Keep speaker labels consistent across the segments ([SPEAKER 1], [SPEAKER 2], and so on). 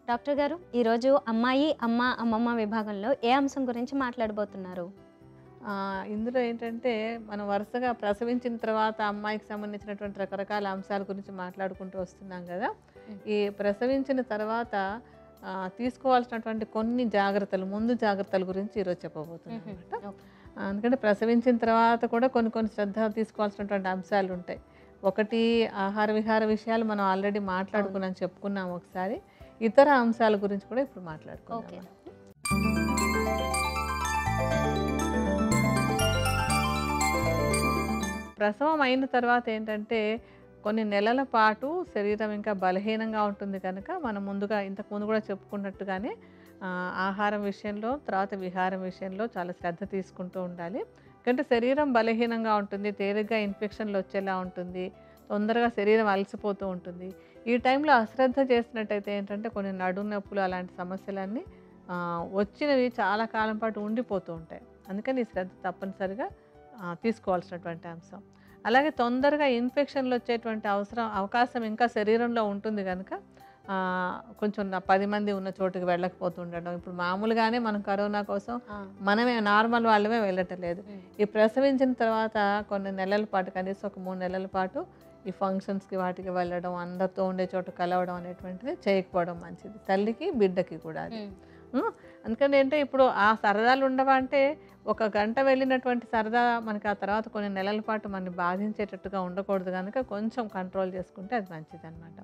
[SPEAKER 1] Doctor గారు ఈరోజు అమ్మాయి అమ్మ అమ్మమ్మ విభాగంలో ఏ అంశం గురించి మాట్లాడబోతున్నారు
[SPEAKER 2] ఆ, ఇందులో ఏంటంటే మనం వరుసగా ప్రసవించిన తర్వాత అమ్మాయికి సంబంధించినటువంటి రకరకాల అంశాల గురించి మాట్లాడుకుంటూ వస్తున్నాం కదా ఈ ప్రసవించిన తర్వాత ఆ, తీసుకోవాల్సినటువంటి కొన్ని జాగ్రత్తలు ముందు జాగ్రత్తల గురించి ఈరోజు చెప్పబోతున్నాం అనమాట ఎందుకంటే ప్రసవించిన తర్వాత కూడా కొన్ని కొన్ని శ్రద్ధ తీసుకోవాల్సినటువంటి అంశాలు ఉంటాయి ఒకటి ఆహార విహార విషయాలు మనం ఆల్రెడీ మాట్లాడుకున్నాం చెప్పుకున్నాం ఒకసారి ఇతర అంశాల గురించి కూడా ఇప్పుడు
[SPEAKER 1] ఓకే
[SPEAKER 2] మాట్లాడుకుందాం ప్రసవం అయిన తర్వాత ఏంటంటే కొన్ని నెలల పాటు శరీరం ఇంకా బలహీనంగా ఉంటుంది కనుక మనం ముందుగా ఇంతకు ముందు కూడా చెప్పుకున్నట్టుగానే ఆ, ఆహారం విషయంలో తర్వాత విహారం విషయంలో చాలా శ్రద్ధ తీసుకుంటూ ఉండాలి ఎందుకంటే శరీరం బలహీనంగా ఉంటుంది తేలిగ్గా ఇన్ఫెక్షన్లు వచ్చేలా ఉంటుంది తొందరగా శరీరం అలసిపోతూ ఉంటుంది ఈ టైంలో అశ్రద్ధ చేసినట్టయితే ఏంటంటే కొన్ని నడుము నొప్పులు అలాంటి సమస్యలన్నీ ఆ, వచ్చినవి చాలా కాలం పాటు ఉండిపోతూ ఉంటాయి అందుకని ఈ శ్రద్ధ తప్పనిసరిగా ఆ, తీసుకోవాల్సినటువంటి అంశం అలాగే తొందరగా ఇన్ఫెక్షన్లు వచ్చేటువంటి అవసరం అవకాశం ఇంకా శరీరంలో ఉంటుంది కనుక ఆ, కొంచెం నా పది మంది ఉన్న చోటుకి వెళ్ళకపోతుండడం ఇప్పుడు మామూలుగానే మనం కరోనా కోసం మనమే నార్మల్ వాళ్ళమే వెళ్ళటం లేదు ఈ ప్రసవించిన తర్వాత కొన్ని నెలల పాటు కనీసం ఒక మూడు నెలల పాటు ఈ ఫంక్షన్స్కి వాటికి వెళ్ళడం అందరితో ఉండే చోట కలవడం అనేటువంటిది చేయకపోవడం మంచిది తల్లికి బిడ్డకి కూడా అది ఉం? అందుకని ఏంటంటే ఇప్పుడు ఆ సరదాలు ఉండవా అంటే ఒక గంట వెళ్ళినటువంటి సరదా మనకి ఆ తర్వాత కొన్ని నెలల పాటు మనని బాధించేటట్టుగా ఉండకూడదు కనుక కొంచెం కంట్రోల్ చేసుకుంటే అది మంచిది అనమాట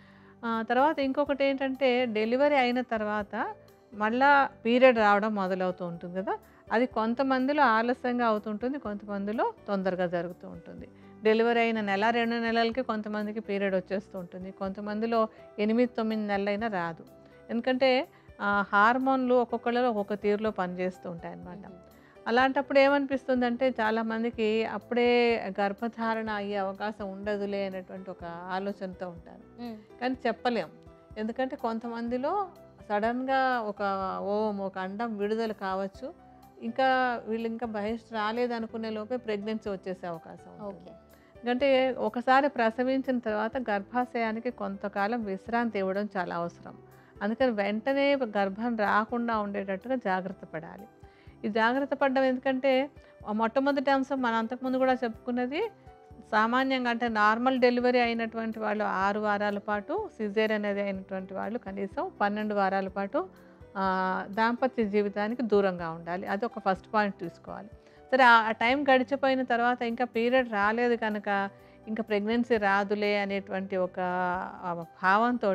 [SPEAKER 2] తర్వాత ఇంకొకటి ఏంటంటే డెలివరీ అయిన తర్వాత మళ్ళా పీరియడ్ రావడం మొదలవుతూ ఉంటుంది కదా అది కొంతమందిలో ఆలస్యంగా అవుతుంటుంది కొంతమందిలో తొందరగా జరుగుతూ ఉంటుంది డెలివరీ అయిన నెల రెండు నెలలకి కొంతమందికి పీరియడ్ వచ్చేస్తూ ఉంటుంది కొంతమందిలో ఎనిమిది తొమ్మిది నెలలైనా రాదు ఎందుకంటే ఆ, హార్మోన్లు ఒక్కొక్కళ్ళలో ఒక్కొక్క తీరులో పనిచేస్తూ ఉంటాయి అన్నమాట అలాంటప్పుడు ఏమనిపిస్తుంది అంటే చాలామందికి అప్పుడే గర్భధారణ అయ్యే అవకాశం ఉండదులే అనేటువంటి ఒక ఆలోచనతో ఉంటారు కానీ చెప్పలేం ఎందుకంటే కొంతమందిలో సడన్గా ఒక ఓం ఒక అండం విడుదల కావచ్చు ఇంకా వీళ్ళు ఇంకా బహిష్ట రాలేదు అనుకునే లోపే ప్రెగ్నెన్సీ వచ్చేసే అవకాశం ఉంటుంది
[SPEAKER 1] ఓకే
[SPEAKER 2] ఎందుకంటే ఒకసారి ప్రసవించిన తర్వాత గర్భాశయానికి కొంతకాలం విశ్రాంతి ఇవ్వడం చాలా అవసరం అందుకని వెంటనే గర్భం రాకుండా ఉండేటట్టుగా జాగ్రత్త పడాలి ఈ జాగ్రత్త పడడం ఎందుకంటే ఆ మొట్టమొదటి అంశం మనం అంతకుముందు కూడా చెప్పుకున్నది సామాన్యంగా అంటే నార్మల్ డెలివరీ అయినటువంటి వాళ్ళు ఆరు వారాల పాటు సిజేర్ అనేది అయినటువంటి వాళ్ళు కనీసం పన్నెండు వారాల పాటు ఆ, దాంపత్య జీవితానికి దూరంగా ఉండాలి అది ఒక ఫస్ట్ పాయింట్ తీసుకోవాలి సరే ఆ ఆ టైం గడిచిపోయిన తర్వాత ఇంకా పీరియడ్ రాలేదు కనుక ఇంకా ప్రెగ్నెన్సీ రాదులే అనేటువంటి ఒక భావంతో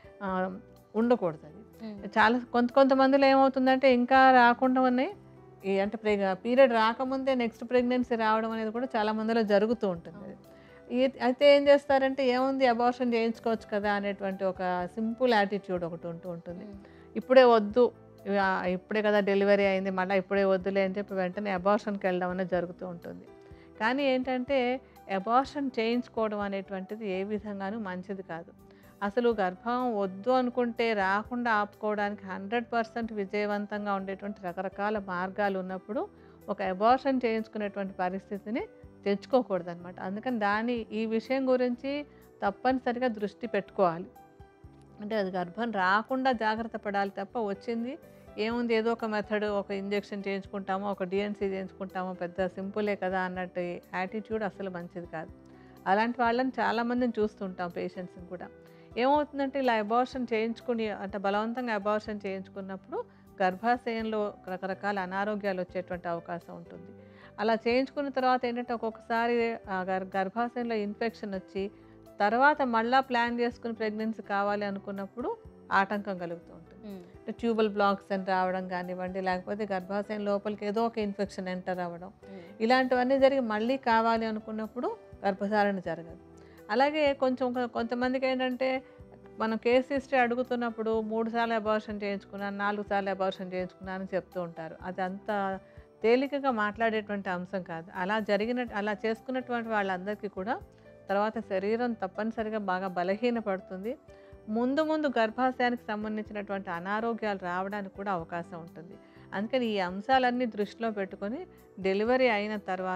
[SPEAKER 2] ఉండకూడదు అది చాలా కొంత కొంతమందిలో ఏమవుతుందంటే ఇంకా రాకుండా ఉన్నాయి ఈ అంటే ప్రెగ్ పీరియడ్ రాకముందే నెక్స్ట్ ప్రెగ్నెన్సీ రావడం అనేది కూడా చాలా మందిలో జరుగుతూ ఉంటుంది అది. ఈ- అయితే ఏం చేస్తారంటే ఏముంది అబార్షన్ చేయించుకోవచ్చు కదా అనేటువంటి ఒక సింపుల్ యాటిట్యూడ్ ఒకటి ఉంటూ ఉంటుంది ఇప్పుడే వద్దు ఇవి ఆ- ఇప్పుడే కదా డెలివరీ అయింది మళ్ళీ ఇప్పుడే వద్దులే అని చెప్పి వెంటనే అబార్షన్కి వెళ్ళడం అనేది జరుగుతూ ఉంటుంది కానీ ఏంటంటే అబార్షన్ చేయించుకోవడం అనేటువంటిది ఏ విధంగానూ మంచిది కాదు అసలు గర్భం వద్దు అనుకుంటే రాకుండా ఆపుకోవడానికి హండ్రెడ్ పర్సెంట్ విజయవంతంగా ఉండేటువంటి రకరకాల మార్గాలు ఉన్నప్పుడు ఒక అబార్షన్ చేయించుకునేటువంటి పరిస్థితిని తెచ్చుకోకూడదు అనమాట అందుకని దాని ఈ విషయం గురించి తప్పనిసరిగా దృష్టి పెట్టుకోవాలి అంటే అది గర్భం రాకుండా జాగ్రత్త పడాలి తప్ప వచ్చింది ఏముంది ఏదో ఒక మెథడ్ ఒక ఇంజెక్షన్ చేయించుకుంటామో ఒక డిఎన్సీ చేయించుకుంటామో పెద్ద సింపులే కదా అన్నట్టు యాటిట్యూడ్ అసలు మంచిది కాదు అలాంటి వాళ్ళని చాలామందిని చూస్తుంటాం పేషెంట్స్ని కూడా ఏమవుతుందంటే ఇలా అబార్షన్ చేయించుకుని అంటే బలవంతంగా అబార్షన్ చేయించుకున్నప్పుడు గర్భాశయంలో రకరకాల అనారోగ్యాలు వచ్చేటువంటి అవకాశం ఉంటుంది అలా చేయించుకున్న తర్వాత ఏంటంటే ఒక్కొక్కసారి ఆ గర్- గర్భాశయంలో ఇన్ఫెక్షన్ వచ్చి తర్వాత మళ్ళా ప్లాన్ చేసుకుని ప్రెగ్నెన్సీ కావాలి అనుకున్నప్పుడు ఆటంకం కలుగుతూ ఉంటుంది అంటే ట్యూబల్ బ్లాక్స్ అని రావడం కానివ్వండి లేకపోతే గర్భాశయం లోపలికి ఏదో ఒక ఇన్ఫెక్షన్ ఎంటర్ అవ్వడం ఇలాంటివన్నీ జరిగి మళ్ళీ కావాలి అనుకున్నప్పుడు గర్భధారణ జరగదు అలాగే కొంచెం కొ- కొంతమందికి ఏంటంటే మనం కేసు హిస్టరీ అడుగుతున్నప్పుడు మూడు సార్లు అబార్షన్ చేయించుకున్నాను నాలుగు సార్లు అబార్షన్ చేయించుకున్నాను అని చెప్తూ ఉంటారు అది అంత తేలికగా మాట్లాడేటువంటి అంశం కాదు అలా జరిగిన అలా చేసుకున్నటువంటి వాళ్ళందరికీ కూడా తర్వాత శరీరం తప్పనిసరిగా బాగా బలహీనపడుతుంది ముందు ముందు గర్భాశయానికి సంబంధించినటువంటి అనారోగ్యాలు రావడానికి కూడా అవకాశం ఉంటుంది అందుకని ఈ అంశాలన్నీ దృష్టిలో పెట్టుకొని డెలివరీ అయిన తర్వాత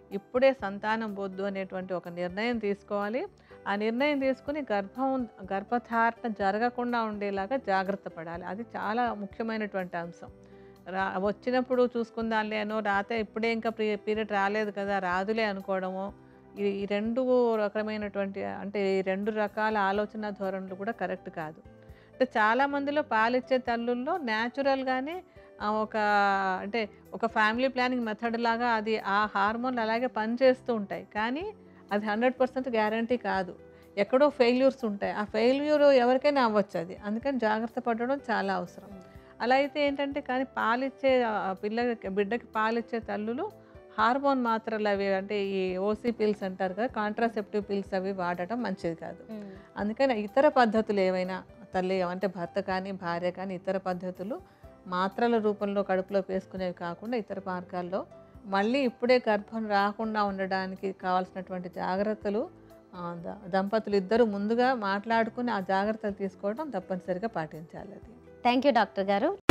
[SPEAKER 2] ఇప్పుడే సంతానం వద్దు అనేటువంటి ఒక నిర్ణయం తీసుకోవాలి ఆ నిర్ణయం తీసుకుని గర్భం గర్భధారణ జరగకుండా ఉండేలాగా జాగ్రత్త పడాలి అది చాలా ముఖ్యమైనటువంటి అంశం రా వచ్చినప్పుడు చూసుకుందాంలే అనో రాతే ఇప్పుడే ఇంకా పీరియడ్ రాలేదు కదా రాదులే అనుకోవడము ఈ ఈ రెండు రకమైనటువంటి అంటే ఈ రెండు రకాల ఆలోచన ధోరణులు కూడా కరెక్ట్ కాదు అంటే చాలా మందిలో పాలిచ్చే తల్లుల్లో న్యాచురల్గానే ఒక అంటే ఒక ఫ్యామిలీ ప్లానింగ్ మెథడ్ లాగా అది ఆ హార్మోన్లు అలాగే పనిచేస్తూ ఉంటాయి కానీ అది హండ్రెడ్ పర్సెంట్ గ్యారంటీ కాదు ఎక్కడో ఫెయిల్యూర్స్ ఉంటాయి ఆ ఫెయిల్యూర్ ఎవరికైనా అవ్వచ్చు అది అందుకని జాగ్రత్త పడడం చాలా అవసరం అలా అయితే ఏంటంటే కానీ పాలిచ్చే ఆ పిల్ల బిడ్డకి పాలిచ్చే తల్లులు హార్మోన్ మాత్రలు అవి అంటే ఈ ఓసీ పిల్స్ అంటారు కదా కాంట్రాసెప్టివ్ పిల్స్ అవి వాడటం మంచిది కాదు అందుకని ఇతర పద్ధతులు ఏవైనా తల్లి అంటే భర్త కానీ భార్య కానీ ఇతర పద్ధతులు మాత్రల రూపంలో కడుపులో వేసుకునేవి కాకుండా ఇతర మార్గాల్లో మళ్ళీ ఇప్పుడే గర్భం రాకుండా ఉండడానికి కావాల్సినటువంటి జాగ్రత్తలు ఆ, ద- దంపతులు ఇద్దరు ముందుగా మాట్లాడుకుని ఆ జాగ్రత్తలు తీసుకోవడం తప్పనిసరిగా పాటించాలి అది
[SPEAKER 1] థ్యాంక్ యూ డాక్టర్ గారు